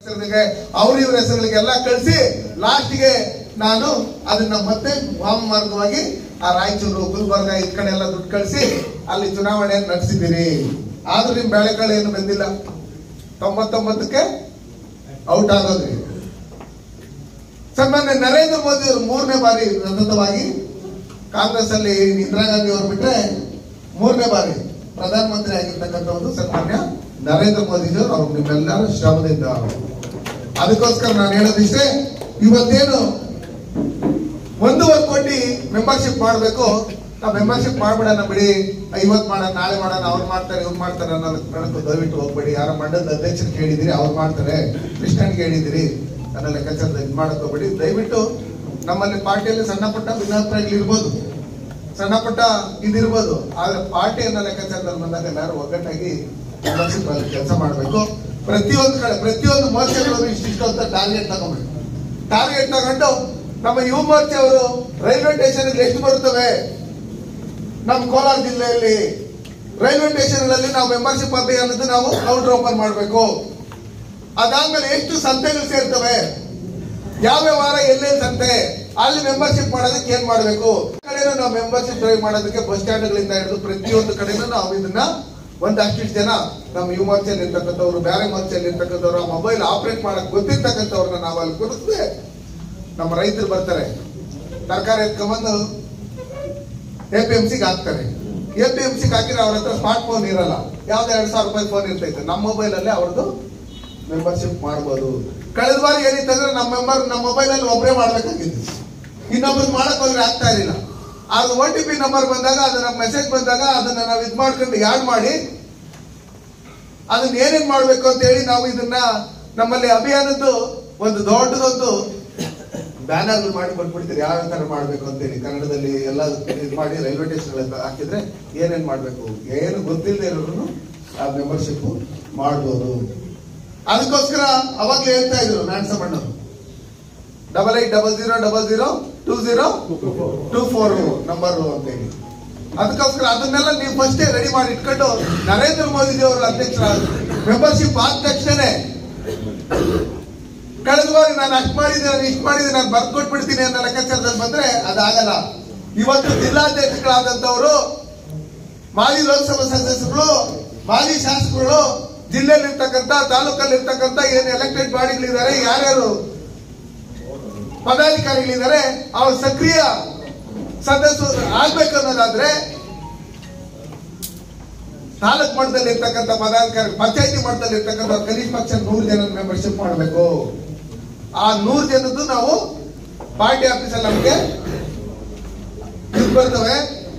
ಹೆಸರಿಗೆ ಅವ್ರ ಇವ್ರ ಹೆಸರುಗಳಿಗೆಲ್ಲ ಕಳಿಸಿ ಲಾಸ್ಟ್ಗೆ ನಾನು ಅದನ್ನ ಮತ್ತೆ ವಾಮ ಮಾರ್ಗವಾಗಿ ಆ ರಾಯಚೂರು ಗುಲ್ಬರ್ಗ ಈ ಕಡೆ ಎಲ್ಲ ದುಡ್ಡು ಕಳಿಸಿ ಅಲ್ಲಿ ಚುನಾವಣೆ ನಡೆಸಿದ್ದೀರಿ ಆದ್ರೂ ನಿಮ್ ಬೆಳೆಗಳು ಏನು ಬಂದಿಲ್ಲ ತೊಂಬತ್ತೊಂಬತ್ತಕ್ಕೆ ಔಟ್ ಆಗೋದ್ರಿ ಸನ್ಮಾನ್ಯ ನರೇಂದ್ರ ಮೋದಿ ಅವರು ಮೂರನೇ ಬಾರಿ ಸತತವಾಗಿ ಕಾಂಗ್ರೆಸ್ ಅಲ್ಲಿ ಇಂದಿರಾ ಗಾಂಧಿ ಅವರು ಬಿಟ್ರೆ ಮೂರನೇ ಬಾರಿ ಪ್ರಧಾನಮಂತ್ರಿ ಆಗಿರ್ತಕ್ಕಂಥದ್ದು ಸನ್ಮಾನ್ಯ ನರೇಂದ್ರ ಮೋದಿಜಿಯವರು ಅವ್ರು ನಿಮ್ಮೆಲ್ಲರ ಶ್ರಮದಿಂದ ಅದಕ್ಕೋಸ್ಕರ ನಾನು ಹೇಳೋದಿಷ್ಟೇ ಇವತ್ತೇನು ಒಂದೂವರೆ ಕೋಟಿ ಮೆಂಬರ್ಶಿಪ್ ಮಾಡಬೇಕು ನಾವು ಮೆಂಬರ್ಶಿಪ್ ಮಾಡ್ಬಿಡೋಣ ಬಿಡಿ ಇವತ್ತು ಮಾಡೋಣ ನಾಳೆ ಮಾಡೋಣ ಅವ್ರು ಮಾಡ್ತಾರೆ ಇವ್ರು ಮಾಡ್ತಾರೆ ಅನ್ನೋದು ಕಣಕ್ಕೆ ದಯವಿಟ್ಟು ಹೋಗ್ಬೇಡಿ ಯಾರ ಮಂಡಲದ ಅಧ್ಯಕ್ಷರು ಕೇಳಿದಿರಿ ಅವ್ರು ಮಾಡ್ತಾರೆ ಕೃಷ್ಣನ್ಗೆ ಹೇಳಿದಿರಿ ನನ್ನ ಲೆಕ್ಕಾಚಾರದ ಇದು ಮಾಡಕ್ ಹೋಗ್ಬೇಡಿ ದಯವಿಟ್ಟು ನಮ್ಮಲ್ಲಿ ಪಾರ್ಟಿಯಲ್ಲಿ ಸಣ್ಣ ಪುಟ್ಟ ಭಿನ್ನಾಭಿಪ್ರಾಯಗಳು ಇರ್ಬೋದು ಸಣ್ಣ ಪುಟ್ಟ ಇದಿರ್ಬೋದು ಆದ್ರೆ ಪಾರ್ಟಿ ಅನ್ನೋ ಲೆಕ್ಕಾಚಾರದಲ್ಲಿ ಬಂದಾಗ ಎಲ್ಲರೂ ಒಗ್ಗಟ್ಟಾಗಿ ಮೆಂಬರ್ಶಿಪ್ ಅಲ್ಲಿ ಕೆಲಸ ಮಾಡಬೇಕು ಪ್ರತಿಯೊಂದು ಕಡೆ ಪ್ರತಿಯೊಂದು ಮೋರ್ಚಾಗಳು ಇಷ್ಟಿಷ್ಟು ಅಂತ ಟಾರ್ಗೆಟ್ ತಗೋಬೇಕು ಟಾರ್ಗೆಟ್ ತಗೊಂಡು ನಮ್ಮ ಯುವ ಮೋರ್ಚೆ ಅವರು ರೈಲ್ವೆ ಸ್ಟೇಷನ್ ಎಷ್ಟು ಬರುತ್ತವೆ ನಮ್ಮ ಕೋಲಾರ ಜಿಲ್ಲೆಯಲ್ಲಿ ರೈಲ್ವೆ ಸ್ಟೇಷನ್ಗಳಲ್ಲಿ ನಾವು ಮೆಂಬರ್ಶಿಪ್ ಅಭಿಯಾನದ ನಾವು ಕೌಂಟರ್ ಓಪನ್ ಮಾಡಬೇಕು ಅದಾದ್ಮೇಲೆ ಎಷ್ಟು ಸಂತೆಗಳು ಸೇರ್ತವೆ ಯಾವ ವಾರ ಎಲ್ಲೆಲ್ಲಿ ಸಂತೆ ಅಲ್ಲಿ ಮೆಂಬರ್ಶಿಪ್ ಮಾಡೋದಕ್ಕೆ ಏನ್ ಮಾಡಬೇಕು ಕಡೆನೂ ನಾವು ಮೆಂಬರ್ಶಿಪ್ ಡ್ರೈವ್ ಮಾಡೋದಕ್ಕೆ ಬಸ್ ಸ್ಟ್ಯಾಂಡ್ಗಳಿಂದ ಹಿಡಿದು ಪ್ರತಿಯೊಂದು ಕಡೆನೂ ನಾವು ಇದನ್ನ ಒಂದಷ್ಟಿಷ್ಟು ಜನ ನಮ್ಮ ಯುವ ಮೋರ್ಚೆಯಲ್ಲಿ ಇರ್ತಕ್ಕಂಥವ್ರು ಬೇರೆ ಮೋರ್ಚೆಯಲ್ಲಿ ಇರ್ತಕ್ಕಂಥವ್ರು ಮೊಬೈಲ್ ಆಪರೇಟ್ ಮಾಡಕ್ ಗೊತ್ತಿರ್ತಕ್ಕಂಥವ್ರನ್ನ ನಾವು ಅಲ್ಲಿ ಕುರಿತದೆ ನಮ್ಮ ರೈತರು ಬರ್ತಾರೆ ತರಕಾರಿ ಎತ್ಕೊಂಡ್ಬಂದು ಎ ಪಿ ಎಂ ಸಿಗೆ ಹಾಕ್ತಾರೆ ಎ ಪಿ ಎಂ ಸಿಗೆ ಹಾಕಿದ್ರೆ ಅವ್ರ ಹತ್ರ ಸ್ಮಾರ್ಟ್ ಫೋನ್ ಇರಲ್ಲ ಯಾವ್ದು ಎರಡ್ ಸಾವಿರ ರೂಪಾಯಿ ಫೋನ್ ಇರ್ತೈತೆ ನಮ್ಮ ಮೊಬೈಲ್ ಅಲ್ಲೇ ಅವ್ರದ್ದು ಮೆಂಬರ್ಶಿಪ್ ಮಾಡ್ಬೋದು ಕಳೆದ ಬಾರಿ ಏನಿತ್ತಂದ್ರೆ ನಮ್ಮ ಮೆಂಬರ್ ನಮ್ಮ ಮೊಬೈಲ್ ಅಲ್ಲಿ ಒಬ್ಬರೇ ಮಾಡ್ಬೇಕಾಗಿತ್ತು ಇನ್ನೊಬ್ರು ಮಾಡಕ್ ಹೋದ್ರೆ ಆಗ್ತಾ ಇರಲಿಲ್ಲ ಅದು ಓ ಟಿ ಪಿ ನಂಬರ್ ಬಂದಾಗ ಅದನ್ನ ಮೆಸೇಜ್ ಬಂದಾಗ ಅದನ್ನ ನಾವು ಇದ್ ಮಾಡ್ಕೊಂಡು ಯಾಡ್ ಮಾಡಿ ಅದನ್ನ ಏನೇನ್ ಮಾಡ್ಬೇಕು ಅಂತ ಹೇಳಿ ನಾವು ಇದನ್ನ ನಮ್ಮಲ್ಲಿ ಅಭಿಯಾನದ್ದು ಒಂದು ದೊಡ್ಡದೊಂದು ಬ್ಯಾನರ್ ಮಾಡಿ ಬಂದ್ಬಿಡ್ತೀರಿ ಯಾವ ತರ ಮಾಡ್ಬೇಕು ಅಂತೇಳಿ ಕನ್ನಡದಲ್ಲಿ ಎಲ್ಲ ಇದ್ ಮಾಡಿ ರೈಲ್ವೆ ಸ್ಟೇಷನ್ ಹಾಕಿದ್ರೆ ಏನೇನ್ ಮಾಡ್ಬೇಕು ಏನು ಗೊತ್ತಿಲ್ಲದೆ ಇರೋರು ಆ ಮೆಂಬರ್ಶಿಪ್ ಮಾಡ್ಬೋದು ಅದಕ್ಕೋಸ್ಕರ ಅವಾಗ್ಲೇ ಹೇಳ್ತಾ ಇದ್ರು ನಾರಾಯಣಸಮ್ಮಣ್ಣವರು double eight double zero double zero two zero two four number ಅಂತ ಹೇಳಿ ಅದಕ್ಕೋಸ್ಕರ ಅದನ್ನೆಲ್ಲ ನೀವು ಫಸ್ಟೇ ರೆಡಿ ಮಾಡಿ ಇಟ್ಕೊಂಡು ನರೇಂದ್ರ ಮೋದಿ ಅವರ ಅಧ್ಯಕ್ಷರ ಮೆಂಬರ್ಶಿಪ್ ಆದ ತಕ್ಷಣನೇ ಕಳೆದ ಬಾರಿ ನಾನು ಅಷ್ಟು ಮಾಡಿದೆ ನಾನು ಇಷ್ಟು ಮಾಡಿದೆ ನಾನು ಬರ್ದು ಕೊಟ್ಬಿಡ್ತೀನಿ ಅನ್ನೋ ಲೆಕ್ಕಾಚಾರದಲ್ಲಿ ಬಂದ್ರೆ ಅದಾಗಲ್ಲ ಇವತ್ತು ಜಿಲ್ಲಾಧ್ಯಕ್ಷಗಳಾದಂತವರು ಮಾಜಿ ಲೋಕಸಭಾ ಸದಸ್ಯರು ಮಾಜಿ ಶಾಸಕರು ಜಿಲ್ಲೆಯಲ್ಲಿ ಇರ್ತಕ್ಕಂಥ ತಾಲೂಕಲ್ಲಿ ಇರ್ತಕ್ಕಂಥ ಏನು ಎಲೆಕ್ಟೆಡ್ ಬಾಡಿಗಳಿದ್ದಾರೆ ಯಾರ್ಯಾರು ಪದಾಧಿಕಾರಿಗಳಿದ್ದಾರೆ ಅವ್ರು ಸಕ್ರಿಯ ಸದಸ್ಯರು ಆಗ್ಬೇಕು ಅನ್ನೋದಾದ್ರೆ ತಾಲೂಕ್ ಮಟ್ಟದಲ್ಲಿ ಇರ್ತಕ್ಕಂಥ ಪದಾಧಿಕಾರಿ ಪಂಚಾಯತಿ ಮಟ್ಟದಲ್ಲಿ ಇರ್ತಕ್ಕಂಥ ಕನಿಷ್ಠ ಪಕ್ಷ ನೂರು ಜನ ಮೆಂಬರ್ಶಿಪ್ ಮಾಡಬೇಕು ಆ ನೂರು ಜನದ್ದು ನಾವು ಪಾರ್ಟಿ ಆಫೀಸಲ್ಲಿ ನಮಗೆ ಇದು ಬರ್ತವೆ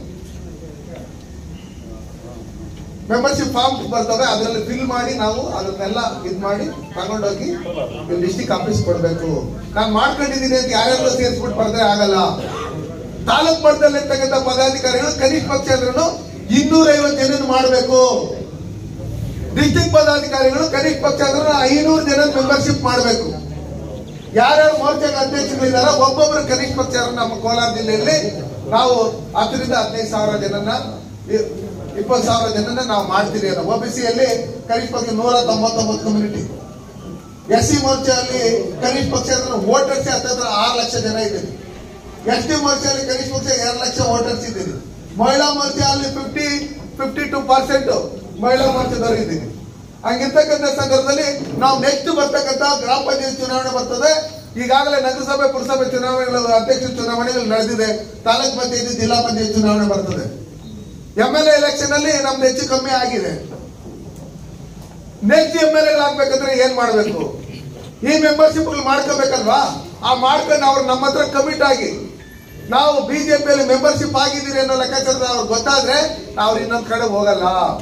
ಮೆಂಬರ್ಶಿಪ್ ಫಾರ್ಮ್ ಬರ್ತವೆ ಅದರಲ್ಲಿ ಫಿಲ್ ಮಾಡಿ ನಾವು ಅದನ್ನೆಲ್ಲ ಇದ್ ಮಾಡಿ ತಗೊಂಡೋಗಿ ಡಿಸ್ಟಿಕ್ ಆಫೀಸ್ ಕೊಡ್ಬೇಕು ನಾನು ಮಾಡ್ಕೊಂಡಿದ್ದೀನಿ ಅಂತ ಯಾರ್ಯಾರು ಸೇರಿಸ್ಬಿಟ್ಟು ಬರ್ದ್ರೆ ಆಗಲ್ಲ ತಾಲೂಕ್ ಮಟ್ಟದಲ್ಲಿ ಇರ್ತಕ್ಕಂಥ ಪದಾಧಿಕಾರಿಗಳು ಕನಿಷ್ಠ ಪಕ್ಷ ಅಂದ್ರೂ ಇನ್ನೂರ ಐವತ್ತು ಜನ ಮಾಡಬೇಕು ಡಿಸ್ಟಿಕ್ ಪದಾಧಿಕಾರಿಗಳು ಕನಿಷ್ಠ ಪಕ್ಷ ಅಂದ್ರೆ ಐನೂರು ಜನ ಮೆಂಬರ್ಶಿಪ್ ಮಾಡಬೇಕು ಯಾರ್ಯಾರು ಮೋರ್ಚಾಗ ಅಧ್ಯಕ್ಷಗಳಿದಾರ ಒಬ್ಬೊಬ್ಬರು ಕನಿಷ್ಠ ಪಕ್ಷ ನಮ್ಮ ಕೋಲಾರ ಜಿಲ್ಲೆಯಲ್ಲಿ ನಾವು ಹತ್ತರಿಂದ ಹದಿನೈದು ಸಾವಿರ ಜನನ ಇಪ್ಪತ್ತು ಸಾವಿರ ಜನನ ನಾವು ಮಾಡ್ತೀವಿ ಅನ್ನೋ ಒಬಿಸಿಯಲ್ಲಿ ಕನಿಷ್ಠ ಪಕ್ಷ ನೂರ ತೊಂಬತ್ತೊಂಬತ್ತು ಕಮ್ಯುನಿಟಿ ಎಸ್ ಸಿ ಮೋರ್ಚಾದಲ್ಲಿ ಕನಿಷ್ಠ ಪಕ್ಷ ಅಂದ್ರೆ ವೋಟರ್ಸ್ ಹತ್ತತ್ರ ಆರು ಲಕ್ಷ ಜನ ಇದ್ದೀರಿ ಎಸ್ ಟಿ ಮೋರ್ಚಾದಲ್ಲಿ ಕನಿಷ್ಠ ಪಕ್ಷ ಎರಡು ಲಕ್ಷ ವೋಟರ್ಸ್ ಇದ್ದೀರಿ ಮಹಿಳಾ ಮೋರ್ಚಾದಲ್ಲಿ ಫಿಫ್ಟಿ ಫಿಫ್ಟಿ ಟು ಪರ್ಸೆಂಟ್ ಮಹಿಳಾ ಮೋರ್ಚಾದವರು ಇದ್ದೀರಿ ಹಂಗಿರ್ತಕ್ಕಂಥ ಸಂದರ್ಭದಲ್ಲಿ ನಾವು ನೆಕ್ಸ್ಟ್ ಬರ್ತಕ್ಕಂಥ ಗ್ರಾಮ ಪಂಚಾಯತ್ ಚುನಾವಣೆ ಬರ್ತದೆ ಈಗಾಗಲೇ ನಗರಸಭೆ ಪುರಸಭೆ ಚುನಾವಣೆಗಳು ಅಧ್ಯಕ್ಷ ಚುನಾವಣೆಗಳು ನಡೆದಿದೆ ತಾಲೂಕ್ ಪಂಚಾಯತಿ ಜಿಲ್ಲಾ ಪಂಚಾಯತ್ ಚುನಾವಣೆ ಬರ್ತದೆ ಎಂ ಎಲ್ ಎಲೆಕ್ಷನ್ ಅಲ್ಲಿ ನಮ್ದು ಹೆಚ್ಚು ಕಮ್ಮಿ ಆಗಿದೆ ನೆಕ್ಸ್ಟ್ ಎಂ ಎಲ್ ಎಲ್ ಆಗ್ಬೇಕಂದ್ರೆ ಏನ್ ಮಾಡ್ಬೇಕು ಈ ಮೆಂಬರ್ಶಿಪ್ ಮಾಡ್ಕೋಬೇಕಲ್ವಾ ಆ ಮಾಡ್ಕೊಂಡು ಅವ್ರು ನಮ್ಮ ಹತ್ರ ಕಮಿಟ್ ಆಗಿ ನಾವು ಬಿಜೆಪಿಯಲ್ಲಿ ಮೆಂಬರ್ಶಿಪ್ ಆಗಿದ್ದೀರಿ ಅನ್ನೋ ಲೆಕ್ಕಾಚಾರದ ಅವ್ರಿಗೆ ಗೊತ್ತಾದ್ರೆ ನಾವು ಇನ್ನೊಂದ್ ಕಡೆ ಹೋಗಲ್ಲ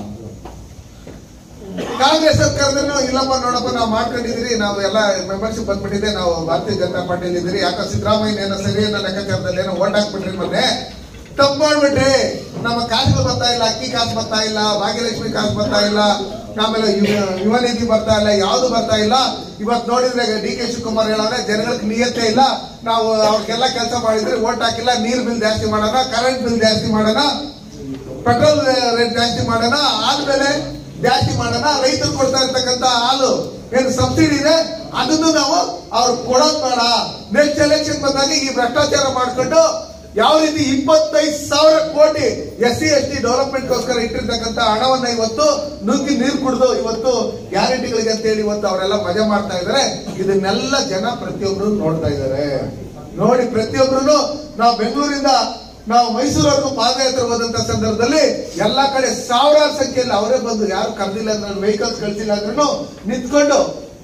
ಕಾಂಗ್ರೆಸ್ ಸರ್ಕಾರದಲ್ಲೂ ಇಲ್ಲಪ್ಪ ನೋಡಪ್ಪ ನಾವು ಮಾಡ್ಕೊಂಡಿದ್ದೀರಿ ನಾವು ಎಲ್ಲ ಮೆಂಬರ್ಶಿಪ್ ಬಂದ್ಬಿಟ್ಟಿದೆ ನಾವು ಭಾರತೀಯ ಜನತಾ ಪಾರ್ಟಿಯಲ್ಲಿ ಇದ್ದೀರಿ ಯಾಕೋ ಸಿದ್ದರಾಮಯ್ಯ ಏನೋ ಸರಿ ಅನ್ನೋ ಲೆಕ್ಕಾಚಾರದಲ್ಲಿ ಏನೋ ಓಟ್ ಹಾಕ್ಬಿಟ್ರಿ ಮೊನ್ನೆ ತಪ್ಪು ಮಾಡ್ಬಿಟ್ರಿ ನಮ್ಮ ಕಾಸುಗಳು ಬರ್ತಾ ಇಲ್ಲ ಅಕ್ಕಿ ಕಾಸು ಬರ್ತಾ ಇಲ್ಲ ಭಾಗ್ಯಲಕ್ಷ್ಮಿ ಕಾಸು ಬರ್ತಾ ಇಲ್ಲ ಆಮೇಲೆ ಯುವ- ಯುವ ನಿಧಿ ಬರ್ತಾ ಇಲ್ಲ ಯಾವ್ದು ಬರ್ತಾ ಇಲ್ಲ ಇವತ್ತು ನೋಡಿದ್ರೆ ಡಿ ಕೆ ಶಿವಕುಮಾರ್ ಹೇಳೋರೆ ಜನಗಳಿಗೆ ನಿಯತ್ತೆ ಇಲ್ಲ ನಾವು ಅವ್ರಿಗೆಲ್ಲ ಕೆಲಸ ಮಾಡಿದ್ರೆ ಓಟ್ ಹಾಕಿಲ್ಲ ನೀರ್ ಬಿಲ್ ಜಾಸ್ತಿ ಮಾಡೋಣ ಕರೆಂಟ್ ಬಿಲ್ ಜಾಸ್ತಿ ಮಾಡೋಣ ಪೆಟ್ರೋಲ್ ರೇಟ್ ಜಾಸ್ತಿ ಮಾಡೋಣ ಆದ್ಮೇಲೆ ಜಾಸ್ತಿ ಮಾಡೋಣ ರೈತರು ಕೊಡ್ತಾ ಇರ್ತಕ್ಕಂತ ಹಾಲು ಏನು ಸಬ್ಸಿಡಿ ಇದೆ ಅದನ್ನು ನಾವು ಅವ್ರು ಕೊಡೋದ್ ಬೇಡ ನೆಕ್ಸ್ಟ್ ಎಲೆಕ್ಷನ್ ಬಂದಾಗ ಈ ಭ್ರಷ್ಟಾಚಾರ ಮಾಡ್ಕೊಂಡು ಯಾವ ರೀತಿ ಇಪ್ಪತ್ತೈದು ಸಾವಿರ crore S C S T ಡೆವಲಪ್ಮೆಂಟ್ಗೋಸ್ಕರ ಇಟ್ಟಿರ್ತಕ್ಕಂಥ ಹಣವನ್ನ ಇವತ್ತು ನುಗ್ಗಿ ನೀರು ಕುಡಿದು ಇವತ್ತು ಗ್ಯಾರಂಟಿಗಳಿಗೆ ಅಂತೇಳಿ ಇವತ್ತು ಅವರೆಲ್ಲ ಮಜಾ ಮಾಡ್ತಾ ಇದ್ದಾರೆ ಇದನ್ನೆಲ್ಲ ಜನ ಪ್ರತಿಯೊಬ್ರು ನೋಡ್ತಾ ಇದ್ದಾರೆ ನೋಡಿ ಪ್ರತಿಯೊಬ್ರು ನಾವು ಬೆಂಗಳೂರಿಂದ ನಾವು ಮೈಸೂರವರೆಗೂ ಪಾದಯಾತ್ರೆ ಹೋದಂತ ಸಂದರ್ಭದಲ್ಲಿ ಎಲ್ಲಾ ಕಡೆ ಸಾವಿರಾರು ಸಂಖ್ಯೆಯಲ್ಲಿ ಅವರೇ ಬಂದು ಯಾರು ಕರೆದಿಲ್ಲ ಅಂದ್ರೆ ವೆಹಿಕಲ್ಸ್ ಕಳ್ಸಿಲ್ಲ ಅಂದ್ರೂ ನಿಂತ್ಕೊಂಡು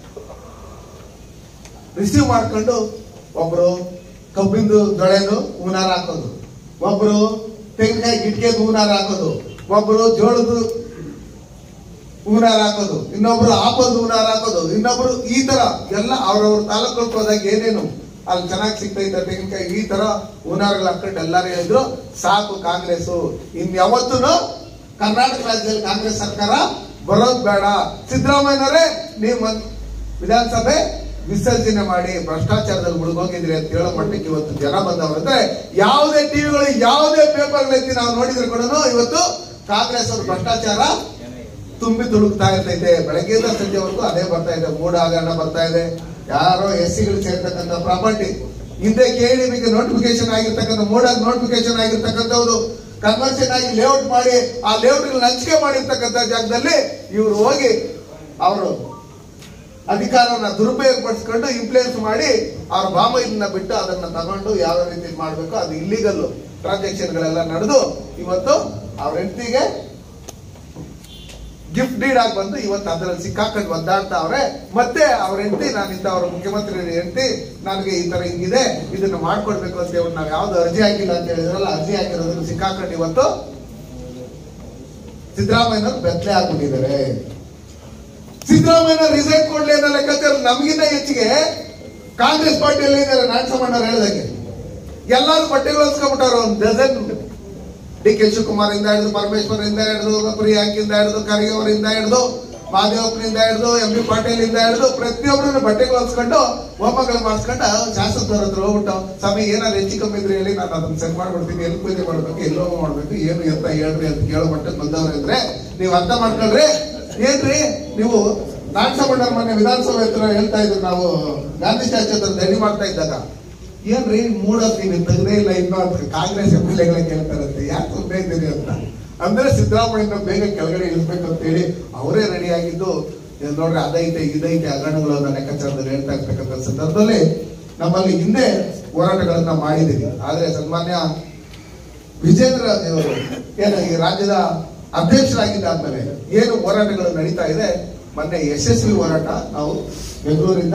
ರಿಸೀವ್ ಮಾಡ್ಕೊಂಡು ಒಬ್ರು ಕಬ್ಬಿಂದು ದೊಳೆದು ಹೂನಾರ ಹಾಕೋದು ಒಬ್ರು ತೆಂಗಿನಕಾಯಿ ಗಿಟ್ಕೆದು ಹೂನಾರ ಹಾಕೋದು ಒಬ್ರು ಜೋಳದ ಹೂನಾರ ಹಾಕೋದು ಇನ್ನೊಬ್ರು ಆಪದ ಹೂನಾರ ಹಾಕೋದು ಇನ್ನೊಬ್ರು ಈ ತರ ಎಲ್ಲ ಅವ್ರವ್ರ ತಾಲೂಕುಗಳಿಗೆ ಹೋದಾಗ ಏನೇನು ಅಲ್ಲಿ ಚೆನ್ನಾಗಿ ಸಿಗ್ತಾ ಇದ್ದ ತೆಂಗಿನಕಾಯಿ ಈ ತರ ಹೂನಾರಗಳು ಹಾಕೊಂಡು ಎಲ್ಲಾರು ಹೇಳಿದ್ರು ಸಾಕು ಕಾಂಗ್ರೆಸ್ ಇನ್ ಯಾವತ್ತೂ ಕರ್ನಾಟಕ ರಾಜ್ಯದಲ್ಲಿ ಕಾಂಗ್ರೆಸ್ ಸರ್ಕಾರ ಬರೋದ್ ಬೇಡ ಸಿದ್ದರಾಮಯ್ಯನವರೇ ನೀವು ಮನ್- ವಿಧಾನಸಭೆ ವಿಸರ್ಜನೆ ಮಾಡಿ ಭ್ರಷ್ಟಾಚಾರದಲ್ಲಿ ಮುಳುಗೋಗಿದ್ರಿ ಅಂತ ಹೇಳೋ ಮಟ್ಟಕ್ಕೆ ಇವತ್ತು ಜನ ಬಂದವರು ಅಂದ್ರೆ ಯಾವುದೇ ಟಿವಿಗಳು ಯಾವುದೇ ಪೇಪರ್ ಎತ್ತಿ ನಾವು ನೋಡಿದ್ರೆ ಕೂಡ ಇವತ್ತು ಕಾಂಗ್ರೆಸ್ ಅವರು ಭ್ರಷ್ಟಾಚಾರ ತುಂಬಿ ತುಳುಕ್ತಾ ಇರ್ತೈತೆ ಬೆಳಗ್ಗೆಯಿಂದ ಸಂಜೆವರೆಗೂ ಅದೇ ಬರ್ತಾ ಇದೆ ಮೂಡ ಹಗರಣ ಬರ್ತಾ ಇದೆ ಯಾರೋ ಎಸ್ ಸಿಗಳು ಸೇರ್ತಕ್ಕಂಥ ಪ್ರಾಪರ್ಟಿ ಹಿಂದೆ ಕೇಳಿ ನಿಮಗೆ ನೋಟಿಫಿಕೇಶನ್ ಆಗಿರ್ತಕ್ಕಂಥ ಮೂಡ ನೋಟಿಫಿಕೇಶನ್ ಆಗಿರ್ತಕ್ಕಂಥವ್ರು ಕನ್ವರ್ಷನ್ ಆಗಿ ಲೇಔಟ್ ಮಾಡಿ ಆ ಲೇಔಟ್ ಹಂಚಿಕೆ ಮಾಡಿರ್ತಕ್ಕಂಥ ಜಾಗದಲ್ಲಿ ಇವರು ಹೋಗಿ ಅವರು ಅಧಿಕಾರನ ದುರುಪಯೋಗ ಪಡಿಸ್ಕೊಂಡು ಇನ್ಫ್ಲೂಯೆನ್ಸ್ ಮಾಡಿ ಅವ್ರ ಬಾಮೈಲನ್ನ ಬಿಟ್ಟು ಅದನ್ನ ತಗೊಂಡು ಯಾವ ರೀತಿ ಮಾಡ್ಬೇಕು ಅದು ಇಲ್ಲಿಗಲ್ ಟ್ರಾನ್ಸಾಕ್ಷನ್ ಗಳೆಲ್ಲ ನಡೆದು ಇವತ್ತು ಅವ್ರ ಹೆಂಡತಿಗೆ ಗಿಫ್ಟ್ ಡೀಡ್ ಆಗಿ ಬಂದು ಇವತ್ತು ಅದರಲ್ಲಿ ಸಿಕ್ಕಾಕೊಂಡು ಒದ್ದಾಡ್ತಾ ಅವ್ರೆ ಮತ್ತೆ ಅವ್ರ ಹೆಂಡತಿ ನಾನು ಇಂಥ ಅವ್ರ ಮುಖ್ಯಮಂತ್ರಿ ಹೆಂಡತಿ ನನಗೆ ಈ ತರ ಹಿಂಗಿದೆ ಇದನ್ನ ಮಾಡ್ಕೊಡ್ಬೇಕು ಅಂತ ಹೇಳಿ ನಾವು ಯಾವ್ದು ಅರ್ಜಿ ಹಾಕಿಲ್ಲ ಅಂತ ಹೇಳಿದ್ರಲ್ಲ ಅರ್ಜಿ ಹಾಕಿರೋದನ್ನ ಸಿಕ್ಕಾಕೊಂಡು ಇವತ್ತು ಸಿದ್ದರಾಮಯ್ಯನವ್ರು ಬೆತ್ತಲೆ ಆಗ್ಬಿಟ್ಟಿದ್ದಾರೆ ಸಿದ್ದರಾಮಯ್ಯ ರಿಸೈನ್ ಕೊಡ್ಲಿ ಅನ್ನೋ ಲೆಕ್ಕಾಚಾರ ನಮಗಿಂತ ಹೆಚ್ಚಿಗೆ ಕಾಂಗ್ರೆಸ್ ಪಾರ್ಟಿಯಲ್ಲಿ ಇದ್ದಾರೆ ನಾರಾಯಣಸ್ವಾಮಣ್ಣ ಹೇಳಿದಂಗೆ ಎಲ್ಲಾರು ಬಟ್ಟೆಗಳು ಹೊಲ್ಸ್ಕೊಂಡ್ಬಿಟ್ಟಾರ ಒಂದು ಡಜನ್ ಡಿ ಕೆ ಶಿವಕುಮಾರ್ ಇಂದ ಹಿಡಿದು ಪರಮೇಶ್ವರ್ ಇಂದ ಹಿಡಿದು ಪ್ರಿಯಾಂಕಿಂದ ಹಿಡಿದು ಖರ್ಗೆ ಅವರಿಂದ ಹಿಡಿದು ಮಹಾದೇವಪ್ಪನಿಂದ ಹಿಡಿದು ಎಂ ಬಿ ಪಾಟೀಲ್ ಇಂದ ಹಿಡಿದು ಪ್ರತಿಯೊಬ್ಬರನ್ನು ಬಟ್ಟೆಗಳು ಹೊಲ್ಸ್ಕೊಂಡು ಹೋಮಗಳು ಮಾಡಿಸ್ಕೊಂಡು ಶಾಸಕರ ಹತ್ರ ಹೋಗ್ಬಿಟ್ಟು ಸ್ವಾಮಿ ಏನಾದ್ರು ಹೆಚ್ಚು ಕಮ್ಮಿ ಇದ್ರೆ ಹೇಳಿ ನಾನು ಅದನ್ನ ಸೆಟ್ ಮಾಡ್ಬಿಡ್ತೀನಿ ಎಲ್ಲಿ ಪೂಜೆ ಮಾಡ್ಬೇಕು ಎಲ್ಲಿ ಹೋಮ ಮಾಡ್ಬೇಕು ಏನು ಎತ್ತ ಹೇಳ್ರಿ ಅಂತ ಕೇಳೋ ಮಟ್ಟಕ್ಕೆ ಬಂದವ್ರು ಇದ್ರೆ ನೀವು ಅರ್ಥ ಮಾಡ್ಕೊಳ್ರಿ ಏನ್ರಿ ನೀವು ನಾಗಸಮಣ್ಣ ಮೊನ್ನೆ ವಿಧಾನಸಭೆ ಹತ್ರ ಹೇಳ್ತಾ ಇದ್ರು ನಾವು ಗಾಂಧಿ ಸ್ಟ್ಯಾಚ್ಯೂ ಹತ್ರ ಧರಣಿ ಮಾಡ್ತಾ ಇದ್ದಾಗ ಏನ್ರಿ ಮೂಡೋದ್ ನೀವು ತೆಗ್ದೇ ಇಲ್ಲ ಇನ್ನೂ ಅಂತ ಕಾಂಗ್ರೆಸ್ ಎಂ ಎಲ್ ಎಗಳೇ ಕೇಳ್ತಾರಂತೆ ಯಾಕೆ ಸುಮ್ಮನೆ ಇದ್ದೀರಿ ಅಂತ ಅಂದ್ರೆ ಸಿದ್ದರಾಮಯ್ಯನ ಬೇಗ ಕೆಳಗಡೆ ಇಳಿಸ್ಬೇಕು ಅಂತ ಹೇಳಿ ಅವರೇ ರೆಡಿ ಆಗಿದ್ದು ಇದು ನೋಡ್ರಿ ಅದೈತೆ ಇದೈತೆ ಹಗರಣಗಳು ಅನ್ನೋ ಲೆಕ್ಕಾಚಾರದಲ್ಲಿ ಹೇಳ್ತಾ ಇರ್ತಕ್ಕಂಥ ಸಂದರ್ಭದಲ್ಲಿ ನಮ್ಮಲ್ಲಿ ಹಿಂದೆ ಹೋರಾಟಗಳನ್ನ ಮಾಡಿದ್ದೀವಿ ಆದ್ರೆ ಸನ್ಮಾನ್ಯ ವಿಜೇಂದ್ರ ದೇವರು ಏನು ಈ ರಾಜ್ಯದ ಅಧ್ಯಕ್ಷರಾಗಿದ್ದಾದ್ಮೇಲೆ ಏನು ಹೋರಾಟಗಳು ನಡೀತಾ ಇದೆ ಮೊನ್ನೆ ಯಶಸ್ವಿ ಹೋರಾಟ ನಾವು ಬೆಂಗಳೂರಿಂದ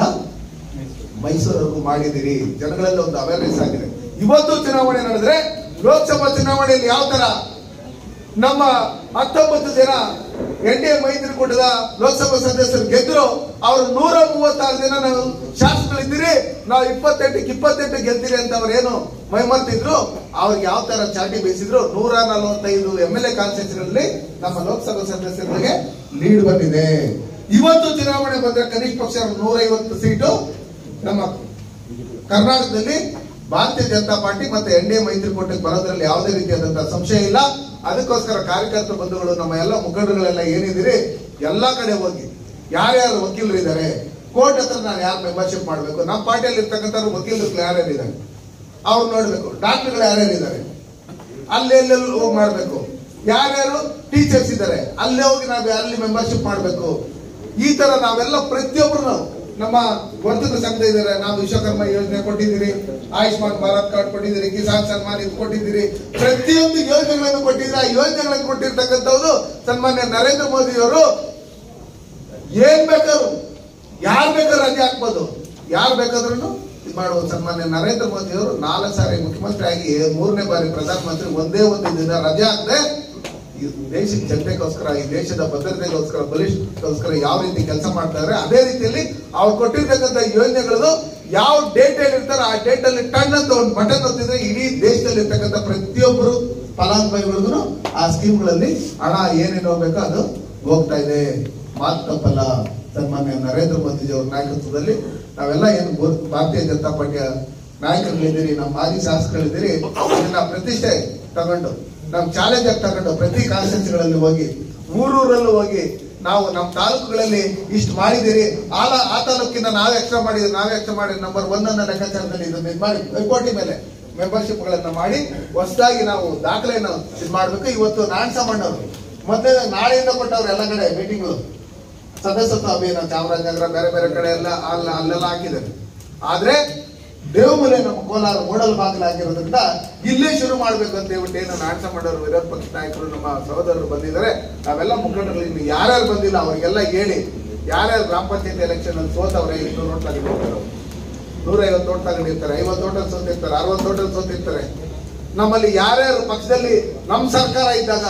ಮೈಸೂರವರೆಗೂ ಮಾಡಿದಿರಿ ಜನಗಳಲ್ಲಿ ಒಂದು ಅವೇರ್ನೆಸ್ ಆಗಿದೆ ಇವತ್ತು ಚುನಾವಣೆ ನಡೆದ್ರೆ ಲೋಕಸಭಾ ಚುನಾವಣೆಯಲ್ಲಿ ಯಾವ ತರ ನಮ್ಮ ಹತ್ತೊಂಬತ್ತು ಜನ ಎನ್ ಡಿ ಎ ಮೈತ್ರಿಕೂಟದ ಲೋಕಸಭಾ ಸದಸ್ಯರು ಗೆದ್ರು ಅವ್ರು ನೂರ ಮೂವತ್ತಾರು ಜನ ನಾವು ಶಾಸಕರಿದ್ದೀರಿ ನಾವು ಇಪ್ಪತ್ತೆಂಟಕ್ಕೆ ಇಪ್ಪತ್ತೆಂಟು ಗೆದ್ದಿರಿ ಅಂತ ಅವ್ರು ಏನು ಮೈಮರ್ತಿದ್ರು ಅವ್ರಿಗೆ ಯಾವ ತರ ಚಾಟಿ ಬೀಸಿದ್ರು ನೂರ ನಲವತ್ತೈದು ಎಂ ಎಲ್ ಎ ಕಾನ್ಸ್ಟಿಟ್ಯೂನ್ಸಿಗಳಲ್ಲಿ ನಮ್ಮ ಲೋಕಸಭಾ ಸದಸ್ಯರಿಗೆ ಲೀಡ್ ಬಂದಿದೆ ಇವತ್ತು ಚುನಾವಣೆ ಬಂದ್ರೆ ಕನಿಷ್ಠ ಪಕ್ಷ ನೂರೈವತ್ತು ಸೀಟು ನಮ್ಮ ಕರ್ನಾಟಕದಲ್ಲಿ ಭಾರತೀಯ ಜನತಾ ಪಾರ್ಟಿ ಮತ್ತೆ ಎನ್ ಡಿ ಎ ಮೈತ್ರಿಕೂಟಕ್ಕೆ ಬರೋದ್ರಲ್ಲಿ ಯಾವುದೇ ರೀತಿಯಾದಂತಹ ಸಂಶಯ ಇಲ್ಲ ಅದಕ್ಕೋಸ್ಕರ ಕಾರ್ಯಕರ್ತ ಬಂಧುಗಳು ನಮ್ಮ ಎಲ್ಲ ಮುಖಂಡರುಗಳೆಲ್ಲ ಏನಿದ್ದೀರಿ ಎಲ್ಲಾ ಕಡೆ ಹೋಗಿ ಯಾರ್ಯಾರು ವಕೀಲರು ಇದ್ದಾರೆ ಕೋರ್ಟ್ ಹತ್ರ ನಾನು ಯಾರು ಮೆಂಬರ್ಶಿಪ್ ಮಾಡಬೇಕು ನಮ್ಮ ಪಾರ್ಟಿಯಲ್ಲಿ ಇರ್ತಕ್ಕಂಥ ವಕೀಲರು ಯಾರ್ಯಾರು ಇದ್ದಾರೆ ಅವ್ರು ನೋಡ್ಬೇಕು ಡಾಕ್ಟರ್ಗಳು ಯಾರ್ಯಾರು ಇದ್ದಾರೆ ಅಲ್ಲಿ ಎಲ್ಲೆಲ್ಲಿ ಹೋಗಿ ಮಾಡ್ಬೇಕು ಯಾರ್ಯಾರು ಟೀಚರ್ಸ್ ಇದ್ದಾರೆ ಅಲ್ಲಿ ಹೋಗಿ ನಾವು ಅಲ್ಲಿ ಮೆಂಬರ್ಶಿಪ್ ಮಾಡಬೇಕು ಈ ತರ ನಾವೆಲ್ಲ ಪ್ರತಿಯೊಬ್ಬರು ನಮ್ಮ ವರ್ತಕ ಸಂಘ ಇದ್ದಾರೆ ನಾವು ವಿಶ್ವಕರ್ಮ ಯೋಜನೆ ಕೊಟ್ಟಿದ್ದೀರಿ ಆಯುಷ್ಮಾನ್ ಭಾರತ್ ಕಾರ್ಡ್ ಕೊಟ್ಟಿದ್ದೀರಿ ಕಿಸಾನ್ ಸನ್ಮಾನ್ ಇದು ಕೊಟ್ಟಿದ್ದೀರಿ ಪ್ರತಿಯೊಂದು ಯೋಜನೆಗಳನ್ನು ಕೊಟ್ಟಿದ್ದೀರಿ ಆ ಯೋಜನೆಗಳನ್ನು ಕೊಟ್ಟಿರ್ತಕ್ಕಂಥದ್ದು ಸನ್ಮಾನ್ಯ ನರೇಂದ್ರ ಮೋದಿ ಅವರು ಏನ್ ಬೇಕಾದ್ರು ಯಾರು ಬೇಕಾದ್ರೂ ರಜೆ ಹಾಕ್ಬೋದು ಯಾರು ಬೇಕಾದ್ರೂ ಇದು ಮಾಡುವುದು ಸನ್ಮಾನ್ಯ ನರೇಂದ್ರ ಮೋದಿ ಅವರು ನಾಲ್ಕು ಸಾರಿ ಮುಖ್ಯಮಂತ್ರಿ ಆಗಿ ಮೂರನೇ ಬಾರಿ ಪ್ರಧಾನಮಂತ್ರಿ ಒಂದೇ ಒಂದು ದಿನ ರಜೆ ಹಾಕದೆ ಈ ದೇಶದ ಜನತೆಗೋಸ್ಕರ ಈ ದೇಶದ ಭದ್ರತೆಗೋಸ್ಕರ ಬಲಿಷ್ಠಗೋಸ್ಕರ ಯಾವ ರೀತಿ ಕೆಲಸ ಮಾಡ್ತಾರೆ ಅದೇ ರೀತಿಯಲ್ಲಿ ಅವ್ರು ಕೊಟ್ಟಿರ್ತಕ್ಕಂಥ ಯೋಜನೆಗಳು ಯಾವ ಡೇಟ್ ಹೇಳಿರ್ತಾರೋ ಆ ಡೇಟ್ ಅಲ್ಲಿ ಟನ್ ಅಂತ ಒಂದು ಬಟನ್ ಒತ್ತಿದ್ರೆ ಇಡೀ ದೇಶದಲ್ಲಿ ಇರ್ತಕ್ಕಂಥ ಪ್ರತಿಯೊಬ್ಬರು ಫಲಾನುಭವಿಗಳಿಗೂ ಆ ಸ್ಕೀಮ್ಗಳಲ್ಲಿ ಹಣ ಏನೇನು ಹೋಗ್ಬೇಕೋ ಅದು ಹೋಗ್ತಾ ಇದೆ ಮಾತು ತಪ್ಪಲ್ಲ ಸನ್ಮಾನ್ಯ ನರೇಂದ್ರ ಮೋದಿಜಿ ಅವರ ನಾಯಕತ್ವದಲ್ಲಿ ನಾವೆಲ್ಲ ಏನು ಗೋ- ಭಾರತೀಯ ಜನತಾ ಪಾರ್ಟಿಯ ನಾಯಕರುಗಳಿದ್ದೀರಿ ನಮ್ಮ ಮಾಜಿ ಶಾಸಕರಿದ್ದೀರಿ ಇದನ್ನ ಪ್ರತಿಷ್ಠೆ ತಗೊಂಡು ನಮ್ ಚಾಲೆಂಜ್ ಆಗಿ ತಗೊಂಡು ಪ್ರತಿ ಕಾನ್ಸ್ಟಿಟ್ಯೂನ್ಸಿಗಳಲ್ಲಿ ಹೋಗಿ ಊರೂರಲ್ಲೂ ಹೋಗಿ ನಾವು ನಮ್ಮ ತಾಲೂಕುಗಳಲ್ಲಿ ಇಷ್ಟು ಮಾಡಿದಿರಿ ಆಲ ಆ ತಾಲೂಕಿನ ನಾವೇ ಎಕ್ಸ್ಟ್ರಾ ಮಾಡಿದ್ರಿ ನಾವೇ ಎಕ್ಸ್ಟ್ರಾ ಮಾಡಿ ನಂಬರ್ ಒನ್ ಅನ್ನ ಲೆಕ್ಕಾಚಾರದಲ್ಲಿ ಇದನ್ನ ಇದು ಮಾಡಿ ಪೈಪೋಟಿ ಮೇಲೆ ಮೆಂಬರ್ಶಿಪ್ ಗಳನ್ನ ಮಾಡಿ ಹೊಸದಾಗಿ ನಾವು ದಾಖಲೆಯನ್ನು ಇದು ಮಾಡ್ಬೇಕು ಇವತ್ತು ನಾನ್ ಸಾಮಾನ್ಯವರು ಮತ್ತೆ ನಾಳೆಯಿಂದ ಕೊಟ್ಟವ್ರು ಎಲ್ಲ ಕಡೆ ಮೀಟಿಂಗ್ ಸದಸ್ಯತ್ವ ಅಭಿಯಾನ ಚಾಮರಾಜನಗರ ಬೇರೆ ಬೇರೆ ಕಡೆ ಎಲ್ಲ ಅಲ್ಲ ಅಲ್ಲೆಲ್ಲ ಹಾಕಿದ್ದಾರೆ ಆದ್ರೆ ದೇವಮೂಲೆ ನಮ್ಮ ಕೋಲಾರ ಮೂಡಲ್ ಬಾಗಿಲಾಗಿರೋದ್ರಿಂದ ಇಲ್ಲೇ ಶುರು ಮಾಡ್ಬೇಕು ಅಂತ ಹೇಳ್ಬಿಟ್ಟು ಏನು ನಾಟಕ ಮಾಡೋರು ವಿರೋಧ ಪಕ್ಷ ನಾಯಕರು ನಮ್ಮ ಸಹೋದರರು ಬಂದಿದ್ದಾರೆ ನಾವೆಲ್ಲ ಮುಖಂಡರು ಇನ್ನು ಯಾರ್ಯಾರು ಬಂದಿಲ್ಲ ಅವರಿಗೆಲ್ಲ ಹೇಳಿ ಯಾರ್ಯಾರು ಗ್ರಾಮ ಪಂಚಾಯತ್ ಎಲೆಕ್ಷನ್ ಅಲ್ಲಿ ಸೋತವ್ರೆ ಇನ್ನೂರು ನೋಟ್ ತಗೊಂಡಿರ್ತಾರೆ ನೂರ ಐವತ್ತು ನೋಟ್ ತಗೊಂಡಿರ್ತಾರೆ ಐವತ್ತು ನೋಟಲ್ಲಿ ಸೋತಿರ್ತಾರೆ ಅರವತ್ತು ನೋಟಲ್ಲಿ ಸೋತಿರ್ತಾರೆ ನಮ್ಮಲ್ಲಿ ಯಾರ್ಯಾರು ಪಕ್ಷದಲ್ಲಿ ನಮ್ಮ ಸರ್ಕಾರ ಇದ್ದಾಗ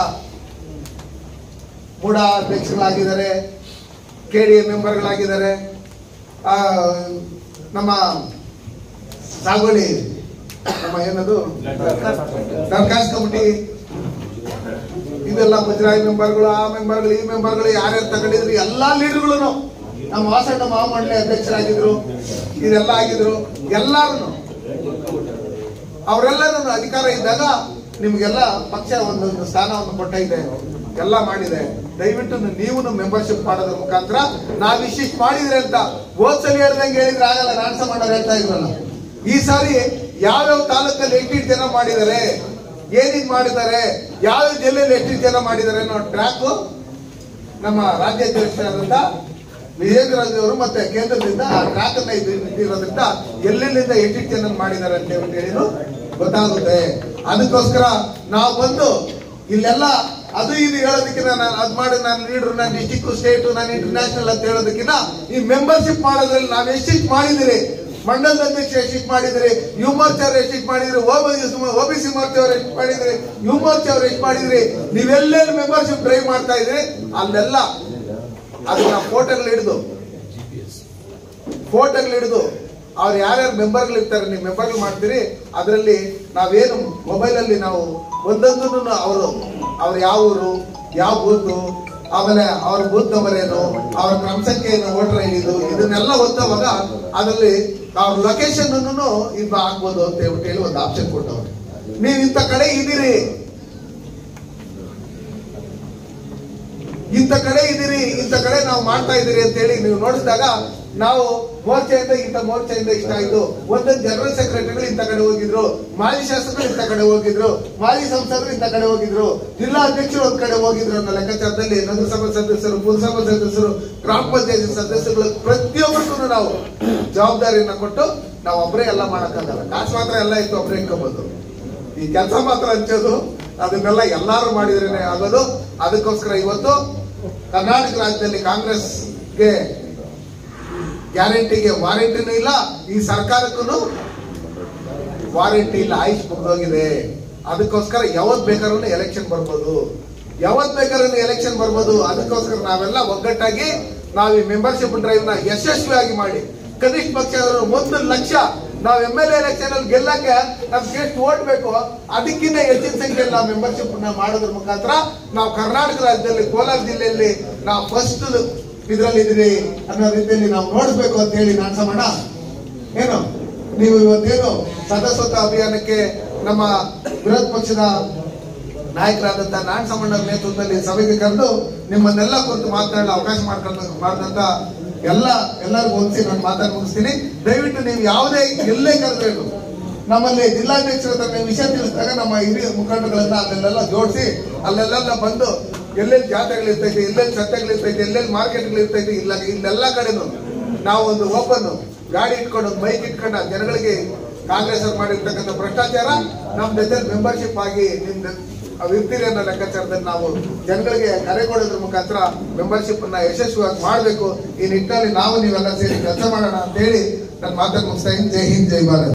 ಮೂಡ ಅಧ್ಯಕ್ಷಗಳಾಗಿದ್ದಾರೆ ಕೆ ಡಿ ಎ ಮೆಂಬರ್ಗಳಾಗಿದ್ದಾರೆ ಆ, ನಮ್ಮ ಸಾಗುವಳಿ ನಮ್ಮ ಏನದು ದರ್ಖಾಸ್ ಕಮಿಟಿ ಇದೆಲ್ಲ ಮುಜರಾಯಿ ಮೆಂಬರ್ಗಳು ಆ ಮೆಂಬರ್ಗಳು ಈ ಮೆಂಬರ್ಗಳು ಯಾರ್ಯಾರು ತಗೊಂಡಿದ್ರು ಎಲ್ಲಾ ಲೀಡರ್ಗಳು ನಮ್ಮ ವಾಸಣ್ಣ ಮಹಾಮಂಡಳಿ ಅಧ್ಯಕ್ಷರಾಗಿದ್ರು ಇದೆಲ್ಲ ಆಗಿದ್ರು ಎಲ್ಲಾರು ಅವರೆಲ್ಲರೂ ಅಧಿಕಾರ ಇದ್ದಾಗ ನಿಮ್ಗೆಲ್ಲ ಪಕ್ಷ ಒಂದೊಂದು ಸ್ಥಾನವನ್ನು ಕೊಟ್ಟ ಇದೆ ಎಲ್ಲ ಮಾಡಿದೆ ದಯವಿಟ್ಟು ನೀವು ಮೆಂಬರ್ಶಿಪ್ ಮಾಡೋದ್ರ ಮುಖಾಂತರ ನಾವ್ ಇಷ್ಟಿಷ್ಟು ಮಾಡಿದ್ರೆ ಅಂತ ಹೋದ್ಸಲ ಹೇಳ್ದಂಗೆ ಹೇಳಿದ್ರೆ ಆಗಲ್ಲ ನಾನ್ಸ ಮಾಡೋರು ಹೇಳ್ತಾ ಇದ್ರಲ್ಲ ಈ ಸಾರಿ ಯಾವ್ಯಾವ ತಾಲೂಕಲ್ಲಿ ಎಷ್ಟಿಷ್ಟು ಜನ ಮಾಡಿದ್ದಾರೆ ಏನಿದ್ ಮಾಡಿದ್ದಾರೆ ಯಾವ ಜಿಲ್ಲೆಯಲ್ಲಿ ಎಷ್ಟಿಷ್ಟು ಜನ ಮಾಡಿದ್ದಾರೆ ಅನ್ನೋ ಟ್ರ್ಯಾಕ್ ನಮ್ಮ ರಾಜ್ಯಾಧ್ಯಕ್ಷರಾದಂತ ವಿಜೇಂದ್ರ ಅವರು ಮತ್ತೆ ಕೇಂದ್ರದಿಂದ ಆ ಟ್ರ್ಯಾಕ್ ಅನ್ನ ಇದು ಇಟ್ಟಿರೋದ್ರಿಂದ ಎಲ್ಲೆಲ್ಲಿಂದ ಎಷ್ಟಿಷ್ಟು ಜನ ಮಾಡಿದ್ದಾರೆ ಅಂತ ಹೇಳ್ಬಿಟ್ಟು ಹೇಳಿದ್ರು ಗೊತ್ತಾಗುತ್ತೆ ಅದಕ್ಕೋಸ್ಕರ ನಾವು ಬಂದು ಇಲ್ಲೆಲ್ಲ ಅದು ಇದು ಹೇಳೋದಕ್ಕಿಂತ ನಾನು ಅದ್ ಮಾಡಿ ನಾನು ಲೀಡರ್ ನಾನು ಡಿಸ್ಟಿಕ್ ಸ್ಟೇಟ್ ನಾನು ಇಂಟರ್ನ್ಯಾಷನಲ್ ಅಂತ ಹೇಳೋದಕ್ಕಿಂತ ಈ ಮೆಂಬರ್ಶಿಪ್ ಮಾಡೋದ್ರಲ್ಲಿ ನಾವು ಎಷ್ಟಿಷ್ಟು ಮಾಡಿದಿರಿ ಮಂಡಲದ ಅಧ್ಯಕ್ಷ ಎಷ್ಟಿಷ್ಟು ಮಾಡಿದಿರಿ ಯು ಮೋರ್ಚಾ ಅವ್ರು ಎಷ್ಟಿಷ್ಟು ಮಾಡಿದ್ರಿ ಒ ಬಿ ಸಿ ಮೋರ್ಚಾ ಅವ್ರು ಎಷ್ಟು ಮಾಡಿದ್ರಿ ಯು ಮೋರ್ಚಾ ಅವ್ರು ಎಷ್ಟು ಮಾಡಿದ್ರಿ ನೀವೆಲ್ಲೆಲ್ಲಿ ಮೆಂಬರ್ಶಿಪ್ ಡ್ರೈವ್ ಮಾಡ್ತಾ ಇದ್ರಿ ಅಲ್ಲೆಲ್ಲ ಅದನ್ನ ಫೋಟೋಗಳು ಹಿಡಿದು ಫೋಟೋಗಳು ಹಿಡಿದು ಅವ್ರು ಯಾರ್ಯಾರು ಮೆಂಬರ್ಗಳು ಇರ್ತಾರೆ ನೀವು ಮೆಂಬರ್ಗಳು ಮಾಡ್ತೀರಿ ಅದರಲ್ಲಿ ನಾವೇನು ಮೊಬೈಲ್ ಅಲ್ಲಿ ನಾವು ಒಂದೊಂದನ್ನು ಅವರು ಅವ್ರು ಯಾವ ಊರು ಯಾವ ಬೂತು ಆಮೇಲೆ ಅವ್ರ ಬೂತ್ ನಂಬರ್ ಏನು ಅವ್ರ ಕ್ರಮ ಸಂಖ್ಯೆ ಏನು ವೋಟರ್ ಐ ಇದು ಇದನ್ನೆಲ್ಲ ಓದ್ತವಾಗ ಅದರಲ್ಲಿ ಅವ್ರ ಲೊಕೇಶನ್ ಅನ್ನು ಇದು ಹಾಕ್ಬೋದು ಅಂತ ಹೇಳ್ಬಿಟ್ಟು ಹೇಳಿ ಒಂದು ಆಪ್ಷನ್ ಕೊಟ್ಟವ್ರೆ ನೀವು ಇಂಥ ಕಡೆ ಇದೀರಿ ಇಂಥ ಕಡೆ ಇದೀರಿ ಇಂಥ ಕಡೆ ನಾವು ಮಾಡ್ತಾ ಇದೀರಿ ಅಂತ ಹೇಳಿ ನೀವು ನೋಡಿಸಿದಾಗ ನಾವು ಮೋರ್ಚೆಯಿಂದ ಇಂಥ ಮೋರ್ಚೆಯಿಂದ ಇಷ್ಟ ಆಯ್ತು ಒಂದೊಂದು ಜನರಲ್ ಸೆಕ್ರೆಟರಿಗಳು ಇಂಥ ಕಡೆ ಹೋಗಿದ್ರು ಮಾಜಿ ಶಾಸಕರು ಇಂಥ ಕಡೆ ಹೋಗಿದ್ರು ಮಾಜಿ ಸಂಸದರು ಇಂಥ ಕಡೆ ಹೋಗಿದ್ರು ಜಿಲ್ಲಾ ಅಧ್ಯಕ್ಷರು ಒಂದ್ ಕಡೆ ಹೋಗಿದ್ರು ಅನ್ನೋ ಲೆಕ್ಕಾಚಾರದಲ್ಲಿ ನಗರಸಭಾ ಸದಸ್ಯರು ಪುರಸಭಾ ಸದಸ್ಯರು ಗ್ರಾಮ ಪಂಚಾಯತ್ ಸದಸ್ಯರುಗಳು ಪ್ರತಿಯೊಬ್ಬರಿಗೂ ನಾವು ಜವಾಬ್ದಾರಿಯನ್ನ ಕೊಟ್ಟು ನಾವು ಒಬ್ಬರೇ ಎಲ್ಲ ಮಾಡಕ್ಕಾಗಲ್ಲ ಕಾಸು ಮಾತ್ರ ಎಲ್ಲ ಇತ್ತು ಒಬ್ಬರೇ ಇಟ್ಕೋಬಹುದು ಈ ಕೆಲಸ ಮಾತ್ರ ಹಂಚೋದು ಅದನ್ನೆಲ್ಲ ಎಲ್ಲಾರು ಮಾಡಿದ್ರೇನೆ ಆಗೋದು ಅದಕ್ಕೋಸ್ಕರ ಇವತ್ತು ಕರ್ನಾಟಕ ರಾಜ್ಯದಲ್ಲಿ ಕಾಂಗ್ರೆಸ್ಗೆ ಗ್ಯಾರಂಟಿಗೆ ವಾರಂಟಿನೂ ಇಲ್ಲ ಈ ಸರ್ಕಾರಕ್ಕೂ ವಾರಂಟಿ ಇಲ್ಲ ಆಯುಷ್ ಮುಗ್ದೋಗಿದೆ ಅದಕ್ಕೋಸ್ಕರ ಯಾವತ್ ಬೇಕಾದ್ರೂ ಎಲೆಕ್ಷನ್ ಬರ್ಬೋದು ಯಾವತ್ ಬೇಕಾದ್ರೂ ಎಲೆಕ್ಷನ್ ಬರ್ಬೋದು ಅದಕ್ಕೋಸ್ಕರ ನಾವೆಲ್ಲ ಒಗ್ಗಟ್ಟಾಗಿ ನಾವು ಈ ಮೆಂಬರ್ಶಿಪ್ ಡ್ರೈವ್ ನ ಯಶಸ್ವಿಯಾಗಿ ಮಾಡಿ ಕನಿಷ್ಠ ಪಕ್ಷ ಆದ್ರೂ ಒಂದು ಲಕ್ಷ ನಾವು ಎಂ ಎಲ್ ಎಲೆಕ್ಷನ್ ಅಲ್ಲಿ ಗೆಲ್ಲಕ್ಕೆ ನಮ್ಗೆ ಎಷ್ಟು ಓಟ್ ಬೇಕು ಅದಕ್ಕಿಂತ ಹೆಚ್ಚಿನ ಸಂಖ್ಯೆಯಲ್ಲಿ ನಾವು ಮೆಂಬರ್ಶಿಪ್ ನ ಮಾಡೋದ್ರ ಮುಖಾಂತರ ನಾವು ಕರ್ನಾಟಕ ರಾಜ್ಯದಲ್ಲಿ ಕೋಲಾರ ಜಿಲ್ಲೆಯಲ್ಲಿ ನಾವು ಫಸ್ಟ್ ಇದ್ರಲ್ಲಿ ಇದೀವಿ ಅನ್ನೋ ರೀತಿಯಲ್ಲಿ ನಾವು ನೋಡ್ಬೇಕು ಅಂತ ಹೇಳಿ ನಾನು ಸಮಣ ಏನು ನೀವು ಇವತ್ತೇನು ಸದಸ್ಯತ್ವ ಅಭಿಯಾನಕ್ಕೆ ನಮ್ಮ ವಿರೋಧ ಪಕ್ಷದ ನಾಯಕರಾದಂತ ನಾನ್ ಸಮಣ್ಣ ನೇತೃತ್ವದಲ್ಲಿ ಸಭೆಗೆ ಕರೆದು ನಿಮ್ಮನ್ನೆಲ್ಲ ಕುರಿತು ಮಾತನಾಡಲು ಅವಕಾಶ ಮಾಡ್ಕೊಂಡು ಮಾಡಿದಂತ ಎಲ್ಲ ಎಲ್ಲರಿಗೂ ಹೊಂದಿಸಿ ನಾನು ಮಾತಾಡಿ ಮುಗಿಸ್ತೀನಿ ದಯವಿಟ್ಟು ನೀವು ಯಾವುದೇ ಎಲ್ಲೇ ಕರೆದ್ರೇನು ನಮ್ಮಲ್ಲಿ ಜಿಲ್ಲಾಧ್ಯಕ್ಷರ ಹತ್ರ ನೀವು ವಿಷಯ ತಿಳಿಸಿದಾಗ ನಮ್ಮ ಹಿರಿಯ ಮುಖಂಡಗಳನ್ನ ಅಲ್ಲೆಲ್ಲ ಜೋಡಿಸಿ ಅಲ್ಲೆಲ್ಲ ಬಂದು ಎಲ್ಲೆಲ್ಲಿ ಜಾತ್ರೆಗಳಿರ್ತೈತೆ ಎಲ್ಲೆಲ್ಲಿ ಸತ್ಯಗಳಿರ್ತೈತೆ ಎಲ್ಲೆಲ್ಲಿ ಮಾರ್ಕೆಟ್ಗಳಿರ್ತೈತೆ ಇಲ್ಲ ಇಲ್ಲೆಲ್ಲ ಕಡೆನು ನಾವು ಒಂದು ಓಪನ್ ಗಾಡಿ ಇಟ್ಕೊಂಡು ಒಂದು ಬೈಕ್ ಇಟ್ಕೊಂಡು ಆ ಜನಗಳಿಗೆ ಕಾಂಗ್ರೆಸ್ ಅವ್ರು ಮಾಡಿರ್ತಕ್ಕಂಥ ಭ್ರಷ್ಟಾಚಾರ ನಮ್ಮ ಜೊತೆ ಮೆಂಬರ್ಶಿಪ್ ಆಗಿ ನಿಮ್ ಅವ್ ಇರ್ತೀರಿ ಅನ್ನೋ ಲೆಕ್ಕಾಚಾರದಲ್ಲಿ ನಾವು ಜನಗಳಿಗೆ ಕರೆ ಕೊಡೋದ್ರ ಮುಖಾಂತರ ಮೆಂಬರ್ಶಿಪ್ ಅನ್ನ ಯಶಸ್ವಿಯಾಗಿ ಮಾಡಬೇಕು ಈ ನಿಟ್ಟಿನಲ್ಲಿ ನಾವು ನೀವೆಲ್ಲ ಸೇರಿ ಕೆಲಸ ಮಾಡೋಣ ಅಂತ ಹೇಳಿ ನನ್ನ ಮಾತನ್ನು ಮುಗಿಸ್ತಾ ಇದ್ದೀನಿ ಜೈ ಹಿಂದ್ ಜೈ ಭಾರತ್